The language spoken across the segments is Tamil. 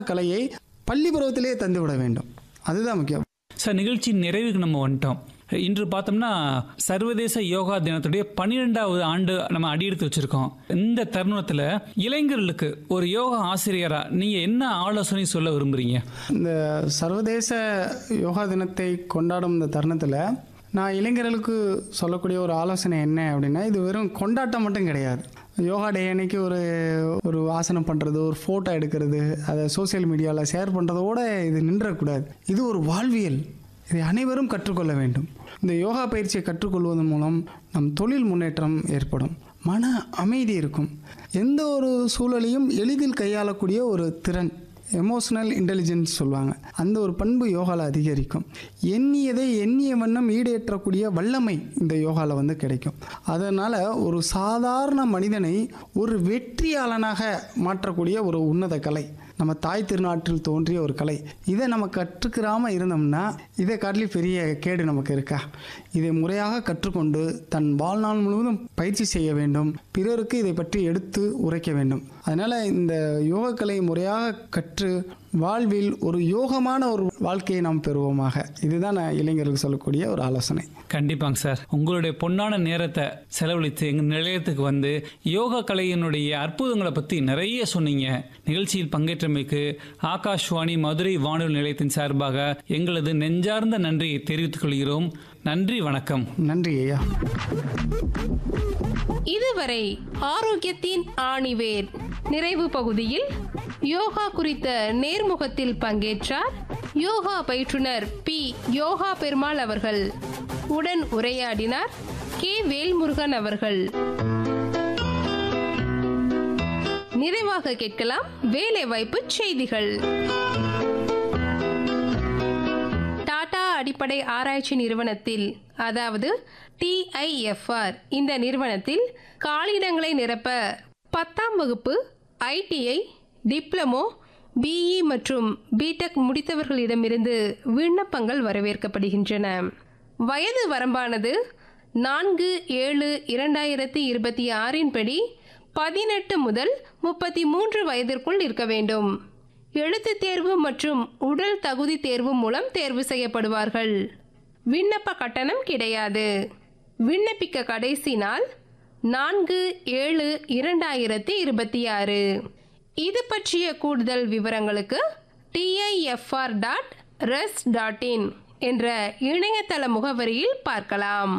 கலையை பள்ளி பருவத்திலே தந்துவிட வேண்டும் அதுதான் முக்கியம் சார் நிகழ்ச்சியின் நிறைவுக்கு நம்ம வந்துட்டோம் இன்று பார்த்தோம்னா சர்வதேச யோகா தினத்துடைய பன்னிரெண்டாவது ஆண்டு நம்ம அடியெடுத்து வச்சிருக்கோம் இந்த தருணத்தில் இளைஞர்களுக்கு ஒரு யோகா ஆசிரியரா நீங்க என்ன ஆலோசனை சொல்ல விரும்புறீங்க இந்த சர்வதேச யோகா தினத்தை கொண்டாடும் இந்த தருணத்தில் நான் இளைஞர்களுக்கு சொல்லக்கூடிய ஒரு ஆலோசனை என்ன அப்படின்னா இது வெறும் கொண்டாட்டம் மட்டும் கிடையாது யோகா டே அன்னைக்கு ஒரு ஒரு ஆசனம் பண்ணுறது ஒரு ஃபோட்டோ எடுக்கிறது அதை சோஷியல் மீடியாவில் ஷேர் பண்ணுறதோட இது நின்றக்கூடாது இது ஒரு வாழ்வியல் இதை அனைவரும் கற்றுக்கொள்ள வேண்டும் இந்த யோகா பயிற்சியை கற்றுக்கொள்வதன் மூலம் நம் தொழில் முன்னேற்றம் ஏற்படும் மன அமைதி இருக்கும் எந்த ஒரு சூழலையும் எளிதில் கையாளக்கூடிய ஒரு திறன் எமோஷனல் இன்டெலிஜென்ஸ் சொல்லுவாங்க அந்த ஒரு பண்பு யோகாவில் அதிகரிக்கும் எண்ணியதை எண்ணிய வண்ணம் ஈடேற்றக்கூடிய வல்லமை இந்த யோகாவில் வந்து கிடைக்கும் அதனால் ஒரு சாதாரண மனிதனை ஒரு வெற்றியாளனாக மாற்றக்கூடிய ஒரு உன்னத கலை நம்ம தாய் திருநாட்டில் தோன்றிய ஒரு கலை இதை நம்ம கற்றுக்கிறாமல் இருந்தோம்னா இதை காட்டிலும் பெரிய கேடு நமக்கு இருக்கா இதை முறையாக கற்றுக்கொண்டு தன் வாழ்நாள் முழுவதும் பயிற்சி செய்ய வேண்டும் பிறருக்கு இதை பற்றி எடுத்து உரைக்க வேண்டும் அதனால் இந்த யோகக்கலை முறையாக கற்று வாழ்வில் ஒரு யோகமான ஒரு வாழ்க்கையை நாம் பெறுவோமாக இதுதான் நான் இளைஞர்களுக்கு சொல்லக்கூடிய ஒரு ஆலோசனை கண்டிப்பாங்க சார் உங்களுடைய பொன்னான நேரத்தை செலவழித்து எங்கள் நிலையத்துக்கு வந்து யோகா கலையினுடைய அற்புதங்களை பற்றி நிறைய சொன்னீங்க நிகழ்ச்சியில் பங்கேற்றமைக்கு ஆகாஷ்வாணி மதுரை வானொலி நிலையத்தின் சார்பாக எங்களது நெஞ்சார்ந்த நன்றியை தெரிவித்துக் கொள்கிறோம் நன்றி வணக்கம் நன்றி ஐயா இதுவரை ஆரோக்கியத்தின் ஆணிவேர் நிறைவு பகுதியில் யோகா குறித்த நேர்முகத்தில் பங்கேற்றார் யோகா பயிற்றுனர் பி யோகா பெருமாள் அவர்கள் உடன் உரையாடினார் கே வேல்முருகன் அவர்கள் நிறைவாக கேட்கலாம் வேலைவாய்ப்பு செய்திகள் டாடா அடிப்படை ஆராய்ச்சி நிறுவனத்தில் அதாவது டிஐஎஃப்ஆர் இந்த நிறுவனத்தில் காலியிடங்களை நிரப்ப பத்தாம் வகுப்பு ஐடிஐ டிப்ளமோ பிஇ மற்றும் பிடெக் முடித்தவர்களிடமிருந்து விண்ணப்பங்கள் வரவேற்கப்படுகின்றன வயது வரம்பானது நான்கு ஏழு இரண்டாயிரத்தி இருபத்தி ஆறின் படி பதினெட்டு முதல் முப்பத்தி மூன்று வயதிற்குள் இருக்க வேண்டும் எழுத்துத் தேர்வு மற்றும் உடல் தகுதி தேர்வு மூலம் தேர்வு செய்யப்படுவார்கள் விண்ணப்ப கட்டணம் கிடையாது விண்ணப்பிக்க கடைசி நாள் நான்கு ஏழு இரண்டாயிரத்தி இருபத்தி ஆறு இது பற்றிய கூடுதல் விவரங்களுக்கு TIFR dot res dot in என்ற இணையதள முகவரியில் பார்க்கலாம்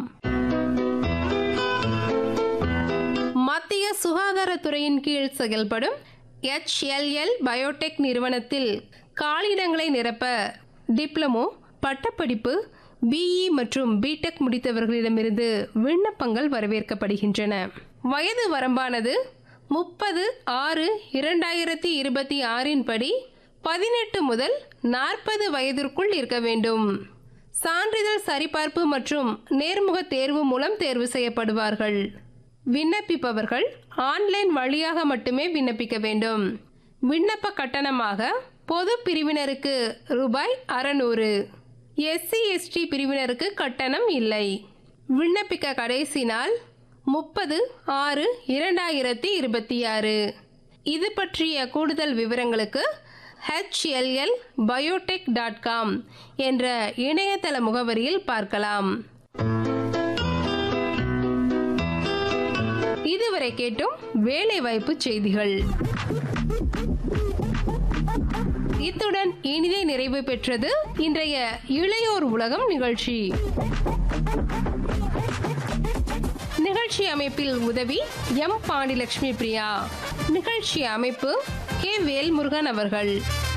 மத்திய சுகாதாரத்துறையின் கீழ் செயல்படும் எச்எல்எல் பயோடெக் நிறுவனத்தில் காலியிடங்களை நிரப்ப டிப்ளமோ பட்டப்படிப்பு பிஇ மற்றும் பிடெக் முடித்தவர்களிடமிருந்து விண்ணப்பங்கள் வரவேற்கப்படுகின்றன வயது வரம்பானது முப்பது ஆறு இரண்டாயிரத்தி இருபத்தி ஆறின் படி பதினெட்டு முதல் நாற்பது வயதிற்குள் இருக்க வேண்டும் சான்றிதழ் சரிபார்ப்பு மற்றும் நேர்முக தேர்வு மூலம் தேர்வு செய்யப்படுவார்கள் விண்ணப்பிப்பவர்கள் ஆன்லைன் வழியாக மட்டுமே விண்ணப்பிக்க வேண்டும் விண்ணப்ப கட்டணமாக பொது பிரிவினருக்கு ரூபாய் அறநூறு எஸ்சி எஸ்டி பிரிவினருக்கு கட்டணம் இல்லை விண்ணப்பிக்க கடைசி நாள் முப்பது ஆறு இரண்டாயிரத்தி இருபத்தி ஆறு இது பற்றிய கூடுதல் விவரங்களுக்கு ஹெச்எல்எல் பயோடெக் டாட் காம் என்ற இணையதள முகவரியில் பார்க்கலாம் இதுவரை கேட்டும் வேலைவாய்ப்பு செய்திகள் இத்துடன் இனிதே நிறைவு பெற்றது இன்றைய இளையோர் உலகம் நிகழ்ச்சி நிகழ்ச்சி அமைப்பில் உதவி எம் பாண்டிலட்சுமி பிரியா நிகழ்ச்சி அமைப்பு கே வேல்முருகன் அவர்கள்